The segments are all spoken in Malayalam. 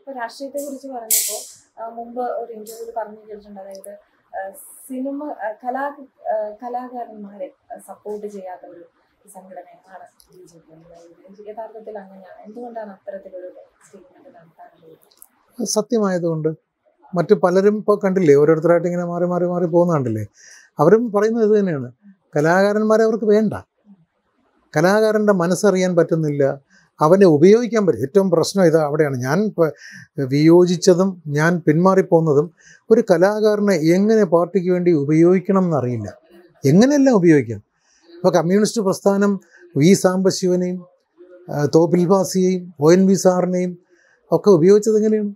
ഇപ്പൊ രാഷ്ട്രീയത്തെ കുറിച്ച് പറഞ്ഞപ്പോ ആ, മുമ്പ് ഒരു ഇന്റർവ്യൂവിൽ പറഞ്ഞു കേട്ടിട്ടുണ്ട് അതായത് ആ, സിനിമ ആ, കലാ ആ, കലാകാരന്മാരെ സപ്പോർട്ട് ചെയ്യാത്ത ഒരു സംഘടനയാണ് ബി ജെ പി യഥാർത്ഥത്തിൽ അങ്ങനെയാണ് എന്തുകൊണ്ടാണ് അത്തരത്തിലൊരു സ്റ്റേറ്റ്മെന്റ് നടത്താനുള്ളത് സത്യമായതുകൊണ്ട് മറ്റു പലരും ഇപ്പോൾ കണ്ടില്ലേ ഓരോരുത്തരായിട്ട് ഇങ്ങനെ മാറി മാറി മാറി പോകുന്ന കണ്ടില്ലേ അവരും പറയുന്നത് ഇത് തന്നെയാണ് കലാകാരന്മാരെ അവർക്ക് വേണ്ട കലാകാരൻ്റെ മനസ്സറിയാൻ പറ്റുന്നില്ല അവനെ ഉപയോഗിക്കാൻ പറ്റും ഏറ്റവും പ്രശ്നം ഇത് അവിടെയാണ് ഞാൻ ഇപ്പൊ വിയോജിച്ചതും ഞാൻ പിന്മാറിപ്പോകുന്നതും ഒരു കലാകാരനെ എങ്ങനെ പാർട്ടിക്ക് വേണ്ടി ഉപയോഗിക്കണം എന്നറിയില്ല എങ്ങനെയെല്ലാം ഉപയോഗിക്കാം ഇപ്പോൾ കമ്മ്യൂണിസ്റ്റ് പ്രസ്ഥാനം വി സാംബശിവനെയും ആ, തോപ്പിൽ ഭാസിയെയും ഒ എൻ വി സാറിനെയും ഒക്കെ ഉപയോഗിച്ചത് എങ്ങനെയാണ്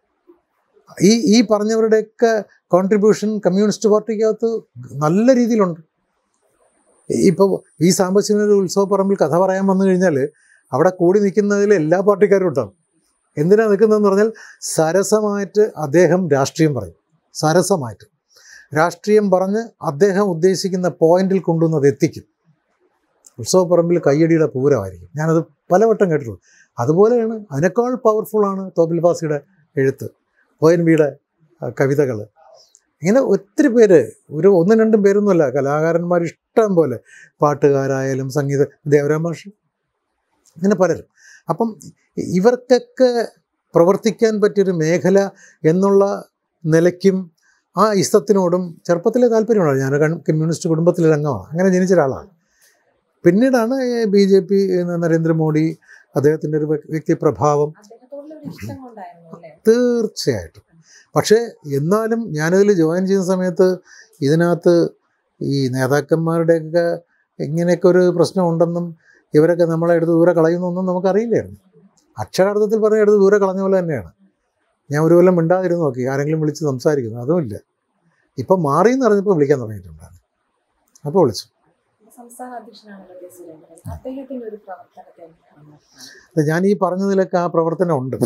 ഈ ഈ പറഞ്ഞവരുടെയൊക്കെ കോൺട്രിബ്യൂഷൻ കമ്മ്യൂണിസ്റ്റ് പാർട്ടിക്കകത്ത് നല്ല രീതിയിലുണ്ട് ഇപ്പോൾ ഈ സാമ്പശിവനൊരു ഉത്സവ പറമ്പിൽ കഥ പറയാൻ വന്നു കഴിഞ്ഞാൽ അവിടെ കൂടി നിൽക്കുന്നതിൽ എല്ലാ പാർട്ടിക്കാരും ഉണ്ടാവും എന്തിനാണ് നിൽക്കുന്നതെന്ന് പറഞ്ഞാൽ സരസമായിട്ട് അദ്ദേഹം രാഷ്ട്രീയം പറയും സരസമായിട്ട് രാഷ്ട്രീയം പറഞ്ഞ് അദ്ദേഹം ഉദ്ദേശിക്കുന്ന പോയിന്റിൽ കൊണ്ടുവന്നത് എത്തിക്കും ഉത്സവ പറമ്പിൽ കയ്യടിയുടെ പൂരമായിരിക്കും ഞാനത് പലവട്ടം കേട്ടിട്ടുണ്ട് അതുപോലെയാണ് അതിനേക്കാൾ പവർഫുള്ളാണ് തോപ്പിൽ ബാസിയുടെ എഴുത്ത് ഒ എൻ വിയുടെ കവിതകൾ ഇങ്ങനെ ഒത്തിരി പേര് ഒരു ഒന്നും രണ്ടും പേരൊന്നുമല്ല കലാകാരന്മാർ ഇഷ്ടം പോലെ പാട്ടുകാരായാലും സംഗീത ദേവരാം മാഷ് ഇങ്ങനെ പലരും അപ്പം ഇവർക്കൊക്കെ പ്രവർത്തിക്കാൻ പറ്റിയൊരു മേഖല എന്നുള്ള നിലയ്ക്കും ആ ഇഷ്ടത്തിനോടും ചെറുപ്പത്തിലെ താല്പര്യമാണ് ഞാൻ കൺ- കമ്മ്യൂണിസ്റ്റ് കുടുംബത്തിലെ അംഗമാണ് അങ്ങനെ ജനിച്ച ഒരാളാണ് പിന്നീടാണ് ബി ജെ പി നരേന്ദ്രമോദി അദ്ദേഹത്തിൻ്റെ ഒരു വ്യ- വ്യക്തിപ്രഭാവം അദ്ദേഹത്തോടുള്ള ഒരു ഇഷ്ടം കൊണ്ടായിരുന്നു അല്ലേ തീർച്ചയായിട്ടും പക്ഷേ എന്നാലും ഞാനിതിൽ ജോയിൻ ചെയ്യുന്ന സമയത്ത് ഇതിനകത്ത് ഈ നേതാക്കന്മാരുടെയൊക്കെ ഇങ്ങനെയൊക്കെ ഒരു പ്രശ്നം ഉണ്ടെന്നും ഇവരൊക്കെ നമ്മളെ എടുത്ത് ദൂരെ കളയുന്നൊന്നും നമുക്കറിയില്ലായിരുന്നു അക്ഷരാർത്ഥത്തിൽ പറഞ്ഞ എടുത്ത് ദൂരെ കളഞ്ഞ പോലെ തന്നെയാണ് ഞാൻ ഒരു കൊല്ലം മിണ്ടാതിരുന്ന് നോക്കി ആരെങ്കിലും വിളിച്ച് സംസാരിക്കുന്നു അതുമില്ല ഇപ്പം മാറി എന്ന് അറിഞ്ഞപ്പോൾ വിളിക്കാൻ തുടങ്ങിയിട്ടുണ്ടായിരുന്നു അപ്പോൾ വിളിച്ചു സംസ്ഥാന അധ്യക്ഷനാണല്ലോ കെ സുരേന്ദ്രൻ അദ്ദേഹത്തിന്റെ ഒരു പ്രവർത്തനത്തെ എങ്ങനെയാണ് നോക്കുന്നത്? അത് ഞാൻ ഈ പറഞ്ഞതിലൊക്കെ ആ പ്രവർത്തനം ഉണ്ട്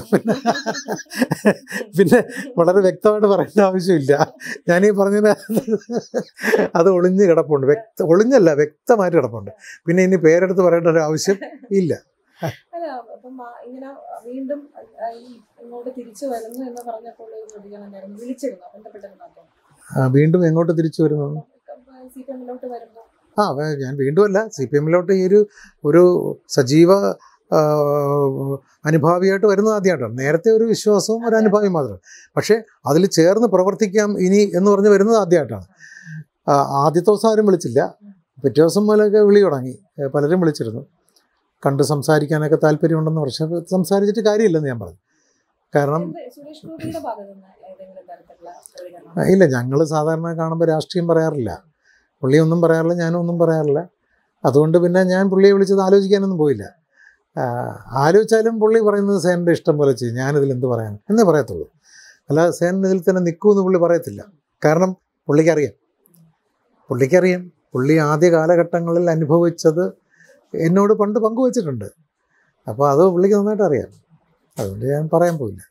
പിന്നെ വളരെ വ്യക്തമായിട്ട് പറയേണ്ട ആവശ്യമില്ല ഞാൻ ഈ പറഞ്ഞതിന് അത് ഒളിഞ്ഞ് കിടപ്പുണ്ട് വ്യക്ത ഒളിഞ്ഞല്ല വ്യക്തമായിട്ട് കിടപ്പുണ്ട് പിന്നെ ഇനി പേരെടുത്ത് പറയേണ്ട ഒരു ആവശ്യം ഇല്ല അല്ല അപ്പം ആ ഇങ്ങനെ വീണ്ടും ആ, ഈ ഇങ്ങോട്ട് തിരിച്ചു വരുന്നു എന്ന് പറഞ്ഞപ്പോൾ ഒരു പ്രതികരണം ഉണ്ടായിരുന്നു വിളിച്ചിരുന്നു ബന്ധപ്പെട്ടിരുന്നു അപ്പം ആ, വീണ്ടും എങ്ങോട്ട് തിരിച്ചു വരുന്നത് സി പി എമ്മിലോട്ട് വരുമ്പോൾ ആ വേ- ഞാൻ വീണ്ടും അല്ല സി പി എമ്മിലോട്ട് ഈ ഒരു ഒരു സജീവ ആ, അനുഭാവിയായിട്ട് വരുന്നത് ആദ്യമായിട്ടാണ് നേരത്തെ ഒരു വിശ്വാസവും ഒരു അനുഭാവി മാത്രം പക്ഷേ അതിൽ ചേർന്ന് പ്രവർത്തിക്കാം ഇനി എന്ന് പറഞ്ഞ് വരുന്നത് ആദ്യമായിട്ടാണ് ആ, ആദ്യത്തെ ദിവസം ആരും വിളിച്ചില്ല പിറ്റേ ദിവസം മുതലൊക്കെ വിളി തുടങ്ങി ഏ, പലരും വിളിച്ചിരുന്നു കണ്ട് സംസാരിക്കാനൊക്കെ താല്പര്യമുണ്ടെന്ന് പക്ഷേ സംസാരിച്ചിട്ട് കാര്യമില്ലെന്ന് ഞാൻ പറഞ്ഞു കാരണം എന്ത് സുരേഷ് ഗോപിയുടെ ഭാഗത്ത് നിന്ന് ഏതെങ്കിലും തരത്തിലുള്ള പ്രതികരണം ആ, ഇല്ല ഞങ്ങൾ സാധാരണ കാണുമ്പോൾ രാഷ്ട്രീയം പറയാറില്ല പുള്ളി ഒന്നും പറയാറില്ല ഞാനും ഒന്നും പറയാറില്ല അതുകൊണ്ട് പിന്നെ ഞാൻ പുള്ളിയെ വിളിച്ചത് ആലോചിക്കാനൊന്നും പോയില്ല ആ, ആലോചിച്ചാലും പുള്ളി പറയുന്നത് സേനൻ്റെ ഇഷ്ടം പോലെ ചെയ്യും ഞാനിതിൽ എന്ത് പറയാൻ എന്നേ പറയത്തുള്ളൂ അല്ലാതെ സേനൻ ഇതിൽ തന്നെ നിൽക്കുമെന്ന് പുള്ളി പറയത്തില്ല കാരണം പുള്ളിക്കറിയാം പുള്ളിക്കറിയാം പുള്ളി ആദ്യ കാലഘട്ടങ്ങളിൽ അനുഭവിച്ചത് എന്നോട് പണ്ട് പങ്കുവച്ചിട്ടുണ്ട് അപ്പോൾ അത് പുള്ളിക്ക് നന്നായിട്ട് അറിയാം അതുകൊണ്ട് ഞാൻ പറയാൻ പോയില്ല